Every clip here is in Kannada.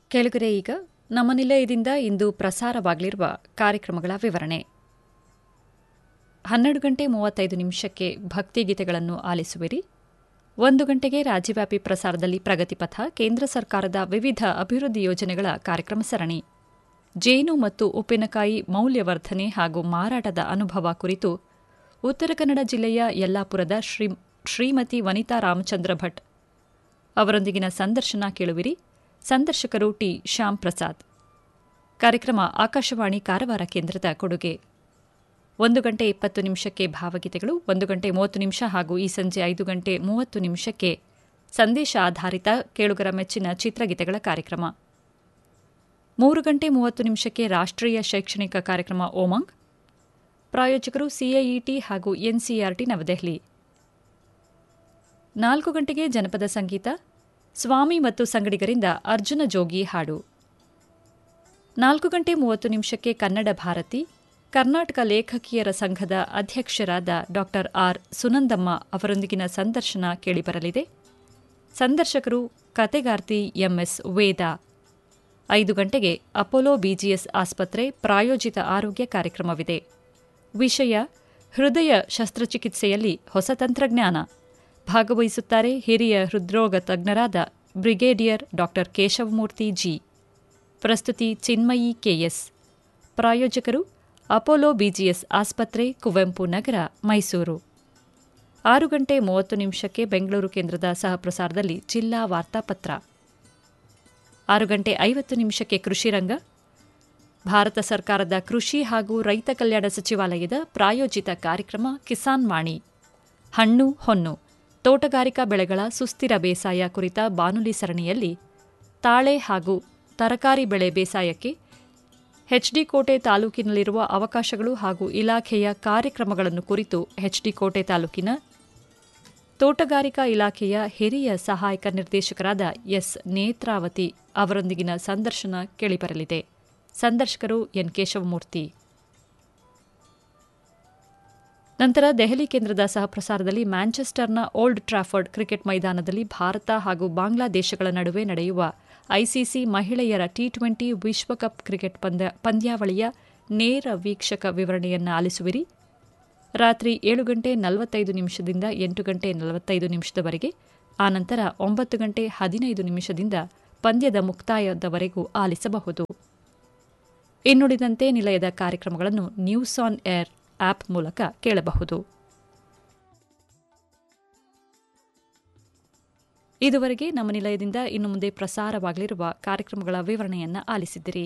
ಕೆಳಗರೆ ಈಗ ನಮ್ಮ ನಿಲಯದಿಂದ ಇಂದು ಪ್ರಸಾರವಾಗಲಿರುವ ಕಾರ್ಯಕ್ರಮಗಳ ವಿವರಣೆ ಹನ್ನೆರಡು ಗಂಟೆ ಮೂವತ್ತೈದು ನಿಮಿಷಕ್ಕೆ ಭಕ್ತಿಗೀತೆಗಳನ್ನು ಆಲಿಸುವಿರಿ ಒಂದು ಗಂಟೆಗೆ ರಾಜ್ಯವ್ಯಾಪಿ ಪ್ರಸಾರದಲ್ಲಿ ಪ್ರಗತಿಪಥ ಕೇಂದ್ರ ಸರ್ಕಾರದ ವಿವಿಧ ಅಭಿವೃದ್ಧಿ ಯೋಜನೆಗಳ ಕಾರ್ಯಕ್ರಮ ಸರಣಿ ಜೇನು ಮತ್ತು ಉಪ್ಪಿನಕಾಯಿ ಮೌಲ್ಯವರ್ಧನೆ ಹಾಗೂ ಮಾರಾಟದ ಅನುಭವ ಕುರಿತು ಉತ್ತರ ಕನ್ನಡ ಜಿಲ್ಲೆಯ ಯಲ್ಲಾಪುರದ ಶ್ರೀ ಶ್ರೀಮತಿ ವನಿತಾ ರಾಮಚಂದ್ರ ಭಟ್ ಅವರೊಂದಿಗಿನ ಸಂದರ್ಶನ ಕೇಳುವಿರಿ ಸಂದರ್ಶಕರು ಟಿ ಶ್ಯಾಮ್ ಪ್ರಸಾದ್ ಕಾರ್ಯಕ್ರಮ ಆಕಾಶವಾಣಿ ಕಾರವಾರ ಕೇಂದ್ರದ ಕೊಡುಗೆ ಒಂದು ಗಂಟೆ ಇಪ್ಪತ್ತು ನಿಮಿಷಕ್ಕೆ ಭಾವಗೀತೆಗಳು ಒಂದು ಗಂಟೆ ಮೂವತ್ತು ನಿಮಿಷ ಹಾಗೂ ಈ ಸಂಜೆ ಐದು ಗಂಟೆ ಮೂವತ್ತು ನಿಮಿಷಕ್ಕೆ ಸಂದೇಶ ಆಧಾರಿತ ಕೇಳುಗರ ಮೆಚ್ಚಿನ ಚಿತ್ರಗೀತೆಗಳ ಕಾರ್ಯಕ್ರಮ ಮೂರು ಗಂಟೆ ಮೂವತ್ತು ನಿಮಿಷಕ್ಕೆ ರಾಷ್ಟ್ರೀಯ ಶೈಕ್ಷಣಿಕ ಕಾರ್ಯಕ್ರಮ ಓಮಂಗ್ ಪ್ರಾಯೋಜಕರು ಸಿಐಇಟಿ ಹಾಗೂ ಎನ್ಸಿಆರ್ಟಿ ನವದೆಹಲಿ ನಾಲ್ಕು ಗಂಟೆಗೆ ಜನಪದ ಸಂಗೀತ ಸ್ವಾಮಿ ಮತ್ತು ಸಂಗಡಿಗರಿಂದ ಅರ್ಜುನ ಜೋಗಿ ಹಾಡು ನಾಲ್ಕು ಗಂಟೆ ಮೂವತ್ತು ನಿಮಿಷಕ್ಕೆ ಕನ್ನಡ ಭಾರತಿ ಕರ್ನಾಟಕ ಲೇಖಕಿಯರ ಸಂಘದ ಅಧ್ಯಕ್ಷರಾದ ಡಾ ಆರ್ ಸುನಂದಮ್ಮ ಅವರೊಂದಿಗಿನ ಸಂದರ್ಶನ ಕೇಳಿಬರಲಿದೆ ಸಂದರ್ಶಕರು ಕತೆಗಾರ್ತಿ ಎಂಎಸ್ ವೇದ ಐದು ಗಂಟೆಗೆ ಅಪೋಲೋ ಬಿಜಿಎಸ್ ಆಸ್ಪತ್ರೆ ಪ್ರಾಯೋಜಿತ ಆರೋಗ್ಯ ಕಾರ್ಯಕ್ರಮವಿದೆ ವಿಷಯ ಹೃದಯ ಶಸ್ತ್ರಚಿಕಿತ್ಸೆಯಲ್ಲಿ ಹೊಸ ತಂತ್ರಜ್ಞಾನ ಭಾಗವಹಿಸುತ್ತಾರೆ ಹಿರಿಯ ಹೃದ್ರೋಗ ತಜ್ಞರಾದ ಬ್ರಿಗೇಡಿಯರ್ ಡಾ ಕೇಶವಮೂರ್ತಿ ಜಿ ಪ್ರಸ್ತುತಿ ಚಿನ್ಮಯಿ ಕೆಎಸ್ ಪ್ರಾಯೋಜಕರು ಅಪೋಲೋ ಬಿಜಿಎಸ್ ಆಸ್ಪತ್ರೆ ಕುವೆಂಪು ನಗರ ಮೈಸೂರು ಆರು ಗಂಟೆ ಮೂವತ್ತು ನಿಮಿಷಕ್ಕೆ ಬೆಂಗಳೂರು ಕೇಂದ್ರದ ಸಹಪ್ರಸಾರದಲ್ಲಿ ಜಿಲ್ಲಾ ವಾರ್ತಾಪತ್ರ ಆರು ಗಂಟೆ ಐವತ್ತು ನಿಮಿಷಕ್ಕೆ ಕೃಷಿರಂಗ ಭಾರತ ಸರ್ಕಾರದ ಕೃಷಿ ಹಾಗೂ ರೈತ ಕಲ್ಯಾಣ ಸಚಿವಾಲಯದ ಪ್ರಾಯೋಜಿತ ಕಾರ್ಯಕ್ರಮ ಕಿಸಾನ್ ವಾಣಿ ಹಣ್ಣು ಹೊನ್ನು ತೋಟಗಾರಿಕಾ ಬೆಳೆಗಳ ಸುಸ್ಥಿರ ಬೇಸಾಯ ಕುರಿತ ಬಾನುಲಿ ಸರಣಿಯಲ್ಲಿ ತಾಳೆ ಹಾಗೂ ತರಕಾರಿ ಬೆಳೆ ಬೇಸಾಯಕ್ಕೆ ಎಚ್ಡಿ ಕೋಟೆ ತಾಲೂಕಿನಲ್ಲಿರುವ ಅವಕಾಶಗಳು ಹಾಗೂ ಇಲಾಖೆಯ ಕಾರ್ಯಕ್ರಮಗಳನ್ನು ಕುರಿತು ಎಚ್ಡಿ ಕೋಟೆ ತಾಲೂಕಿನ ತೋಟಗಾರಿಕಾ ಇಲಾಖೆಯ ಹಿರಿಯ ಸಹಾಯಕ ನಿರ್ದೇಶಕರಾದ ಎಸ್ ನೇತ್ರಾವತಿ ಅವರೊಂದಿಗಿನ ಸಂದರ್ಶನ ಕೇಳಿಬರಲಿದೆ ಸಂದರ್ಶಕರು ಎನ್ ಕೇಶವಮೂರ್ತಿ ನಂತರ ದೆಹಲಿ ಕೇಂದ್ರದ ಸಹಪ್ರಸಾರದಲ್ಲಿ ಮ್ಯಾಂಚೆಸ್ಟರ್ನ ಓಲ್ಡ್ ಟ್ರಾಫರ್ಡ್ ಕ್ರಿಕೆಟ್ ಮೈದಾನದಲ್ಲಿ ಭಾರತ ಹಾಗೂ ಬಾಂಗ್ಲಾದೇಶಗಳ ನಡುವೆ ನಡೆಯುವ ಐಸಿಸಿ ಮಹಿಳೆಯರ ಟಿ ಟ್ವೆಂಟಿ ವಿಶ್ವಕಪ್ ಕ್ರಿಕೆಟ್ ಪಂದ್ಯಾವಳಿಯ ನೇರ ವೀಕ್ಷಕ ವಿವರಣೆಯನ್ನು ಆಲಿಸುವಿರಿ ರಾತ್ರಿ ಏಳು ಗಂಟೆ ನಲವತ್ತೈದು ನಿಮಿಷದಿಂದ ಎಂಟು ಗಂಟೆ ನಲವತ್ತೈದು ನಿಮಿಷದವರೆಗೆ ಆನಂತರ ಒಂಬತ್ತು ಗಂಟೆ ಹದಿನೈದು ನಿಮಿಷದಿಂದ ಪಂದ್ಯದ ಮುಕ್ತಾಯದವರೆಗೂ ಆಲಿಸಬಹುದು ಇನ್ನುಳಿದಂತೆ ನಿಲಯದ ಕಾರ್ಯಕ್ರಮಗಳನ್ನು ನ್ಯೂಸ್ ಆನ್ ಏರ್ ಆಪ್ ಮೂಲಕ ಕೇಳಬಹುದು ಇದುವರೆಗೆ ನಮ್ಮ ನಿಲಯದಿಂದ ಇನ್ನು ಮುಂದೆ ಪ್ರಸಾರವಾಗಲಿರುವ ಕಾರ್ಯಕ್ರಮಗಳ ವಿವರಣೆಯನ್ನು ಆಲಿಸಿದಿರಿ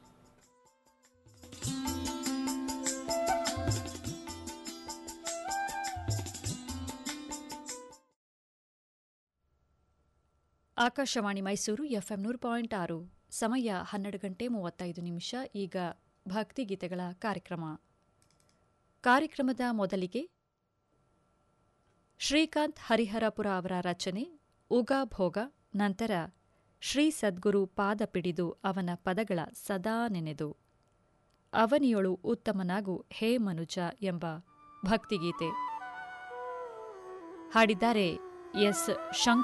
ಆಕಾಶವಾಣಿ ಮೈಸೂರು ಎಫ್ಎಂ ನೂರು ಪಾಯಿಂಟ್ ಆರು ಸಮಯ ಹನ್ನೆರಡು ಗಂಟೆ ಮೂವತ್ತೈದು ನಿಮಿಷ ಈಗ ಭಕ್ತಿಗೀತೆಗಳ ಕಾರ್ಯಕ್ರಮ ಕಾರ್ಯಕ್ರಮದ ಮೊದಲಿಗೆ ಶ್ರೀಕಾಂತ್ ಹರಿಹರಪುರ ಅವರ ರಚನೆ ಉಗಾ ಭೋಗ ನಂತರ ಶ್ರೀ ಸದ್ಗುರು ಪಾದ ಪಿಡಿದು ಅವನ ಪದಗಳ ಸದಾ ನೆನೆದು ಅವನಿಯೊಳು ಉತ್ತಮನಾಗು ಹೇ ಮನುಜ ಎಂಬ ಭಕ್ತಿಗೀತೆ ಹಾಡಿದ್ದಾರೆ ಎಸ್ ಶಂಕರ್